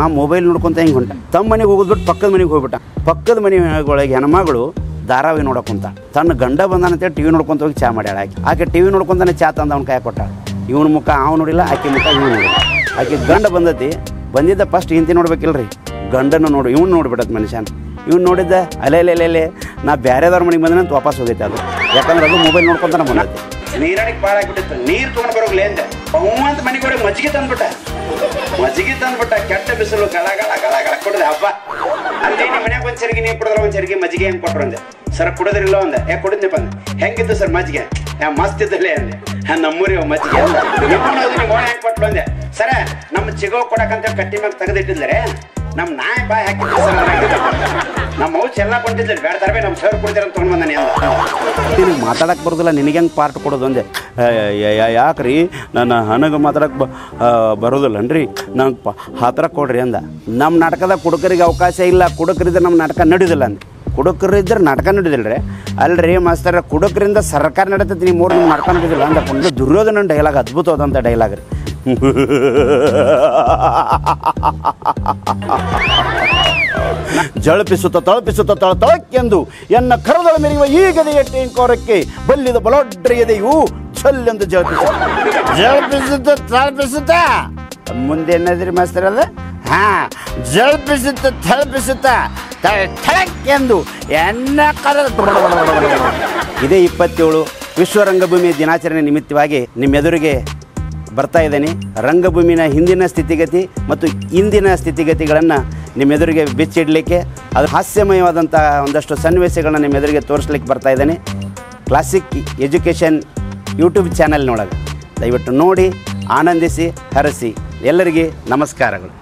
ಆ ಮೊಬೈಲ್ ನೋಡ್ಕೊಂತ ಹಿಂಗೆ ಹೊಂಟ ತಮ್ಮ ಮನೆಗೆ ಹೋಗೋದ್ಬಿಟ್ಟು ಪಕ್ಕದ ಮನೆಗೆ ಹೋಗ್ಬಿಟ್ಟ ಪಕ್ಕದ ಮನೆಯೊಳಗೆ ಹೆಣ್ಮಗಳು ಧಾರಾವಾಹಿ ನೋಡಕ್ಕಂತ ತನ್ನ ಗಂಡ ಬಂದಾನಂತೇಳಿ ಟಿ ವಿ ನೋಡ್ಕೊಂತ ಹೋಗಿ ಚಾ ಮಾಡ್ಯಾಳ ಆಕೆ ಆಕೆ ಟಿ ವಿ ನೋಡ್ಕೊಂತಾನೆ ಚಾ ತಂದು ಅವ್ನ ಕೈ ಕೊಟ್ಟಾಳ ಇವನ ಮುಖ ಅವ್ನು ನೋಡಿಲ್ಲ ಆಕೆ ಮುಖ ಇವ್ನು ನೋಡಿಲ್ಲ ಆಕೆ ಗಂಡ ಬಂದತಿ ಬಂದಿದ್ದ ಫಸ್ಟ್ ಹಿಂತಿ ನೋಡ್ಬೇಕಿಲ್ರಿ ಗಂಡನ ನೋಡು ಇವ್ನು ನೋಡ್ಬಿಟ್ಟತ್ ಮನುಷ್ಯನ ಇವ್ನು ನೋಡಿದ್ದ ಅಲೆ ಅಲೆ ಅಲೆ ಅಲೆ ನಾ ಬೇರೆದವ್ರ ಮನೆಗೆ ಬಂದ್ರೆ ಅಂತ ವಾಪಸ್ ಹೋಗೈತೆ ಅದು ಯಾಕಂದ್ರೆ ಅದು ಮೊಬೈಲ್ ನೋಡ್ಕೊಂತಾನೆ ಬಂದೈತಿ ನೀರಾಣಿಗೆ ಭಾಳ ಆಗ್ಬಿಟ್ಟಿತ್ತು ನೀರು ತೊಗೊಂಡು ಬರೋಗ್ಲಿ ಅಂದೆ ಅಂತ ಮನೆಗೆ ಹೋಗಿ ಮಜ್ಜಿಗೆ ತಂದ್ಬಿಟ್ಟ ಮಜ್ಜಿಗೆ ತಂದ್ಬಿಟ್ಟ ಕೆಟ್ಟ ಬಿಸಿಲು ಗಳ ಗಳ ಗಳ ಗಳ ಕುಡ್ದೆ ಹಬ್ಬ ಅಲ್ಲಿ ನಿಮ್ಮ ಮನ್ಯಾಗ ಒಂದ್ ಸರಿಗೆ ನೀರು ಕುಡಿದ್ರ ಒಂದ್ ಸರಿಗೆ ಮಜ್ಜಿಗೆ ಹೆಂಗ್ ಕೊಟ್ರು ಅಂದೆ ಸರ್ ಕುಡಿದ್ರಿಲ್ಲ ಅಂದೆ ಯಾಕೆ ಕುಡಿದ್ನಪ್ಪ ಅಂದೆ ಹೆಂಗಿತ್ತು ಸರ್ ಮಜ್ಜಿಗೆ ಯಾ ಮಸ್ತ್ ಇದ್ದಲ್ಲೇ ಅಂದೆ ಹಾ ನಮ್ಮೂರಿ ಅವ್ ಮಜ್ಜಿಗೆ ಅಂದ ನಿಮ್ಮ ನಿಮ್ಮ ಹೆಂಗ್ ಕೊಟ್ಲು ಅಂದೆ ಸರ ನಮ್ಮ ಚಿಗೋ ಕೊಡಕಂತ ಕಟ್ಟಿ ಮ್ಯಾಗ ತೆಗೆದಿಟ್ಟಿದ್ರೆ ನಮ್ಮ ನಾಯಿ ಬಾಯಿ ಹಾಕಿದ್ರು ಸರ್ ನಮ್ಮ ಮೌಚ್ ಎಲ್ಲ ಕೊಟ್ಟಿದ್ರಿ ಬೇಡ ತರಬೇ ನಮ್ಮ ಸರ್ ಕೊಡ್ತೀರ ಅಂತ ತೊಗೊಂಡು ಬಂದಾನೆ ಅಂದ ನಿನಗೆ ಮಾತಾಡಕ್ಕೆ ಬರೋದಿಲ್ಲ ನಿನಗೆ ಹೆಂಗೆ ಪಾರ್ಟ್ ಕೊಡೋದು ಅಂದೆ ಯಾಕ್ರಿ ನನ್ನ ಹನಗೆ ಮಾತಾಡಕ್ಕೆ ಬ ಆ, ಬರೋದಿಲ್ಲನ್ರಿ ನಂಗೆ ಪ ಹತ್ರ ಕೊಡ್ರಿ ಅಂದ ನಮ್ಮ ನಾಟಕದಾಗ ಕುಡುಕರಿಗೆ ಅವಕಾಶ ಇಲ್ಲ ಕುಡುಕರಿದ್ರೆ ನಮ್ಮ ನಾಟಕ ನಡೆಯೋದಿಲ್ಲ ಅಂದೆ ಕುಡುಕರಿದ್ರೆ ನಾಟಕ ನಡೆದಿಲ್ಲ ರೀ ಅಲ್ರಿ ಮಾಸ್ತರ ಕುಡುಕರಿಂದ ಸರ್ಕಾರ ನಡೀತೈತಿ ನೀವು ಮೂರು ನಾಟಕ ನಡೆದಿಲ್ಲ ಅಂದ ಕೊಂಡು ದುರ್ಯೋಧನ ಡೈಲಾಗ್ ಅದ್ಭುತವಾದಂಥ ಡೈಲಾಗ್ ರೀ ಜಳಪಿಸುತ್ತ ತಳಪಿಸುತ್ತ ತಳ ತಳಕ್ಕೆಂದು ಎನ್ನ ಕರದಳ ಮೆರೆಯುವ ಈಗದೆಯ ಟೇಂಕೋರಕ್ಕೆ ಬಲ್ಲಿದ ಬಲೊಡ್ರೆಯದೆಯು ಛಲ್ಲೆಂದು ಜಳಪಿಸ ಜಳಪಿಸುತ್ತ ತಳಪಿಸುತ್ತ ಮುಂದೆ ಏನದ್ರಿ ಮಾಸ್ತರ್ ಅದ ಹಾ ಜಳಪಿಸುತ್ತ ತಳಪಿಸುತ್ತ ತಳ ತಳಕ್ಕೆಂದು ಎನ್ನ ಕರದ ಇದೇ ಇಪ್ಪತ್ತೇಳು ವಿಶ್ವ ರಂಗಭೂಮಿ ದಿನಾಚರಣೆ ನಿಮಿತ್ತವಾಗಿ ನಿಮ್ಮೆದುರಿಗೆ ಬರ್ತಾ ಇದ್ದೇನೆ ರಂಗಭೂಮಿನ ಹಿಂದಿನ ಸ್ಥಿತಿಗತಿ ಮತ್ತು ಇಂದಿನ ಸ್ಥಿತಿಗತಿಗಳನ್ನು ನಿಮ್ಮೆದುರಿಗೆ ಬಿಚ್ಚಿಡಲಿಕ್ಕೆ ಅದು ಹಾಸ್ಯಮಯವಾದಂಥ ಒಂದಷ್ಟು ಸನ್ನಿವೇಶಗಳನ್ನ ನಿಮ್ಮೆದುರಿಗೆ ತೋರಿಸ್ಲಿಕ್ಕೆ ಬರ್ತಾ ಇದ್ದೇನೆ ಕ್ಲಾಸಿಕ್ ಎಜುಕೇಷನ್ ಯೂಟ್ಯೂಬ್ ಚಾನಲ್ನೊಳಗೆ ದಯವಿಟ್ಟು ನೋಡಿ ಆನಂದಿಸಿ ಹರಸಿ ಎಲ್ಲರಿಗೆ ನಮಸ್ಕಾರಗಳು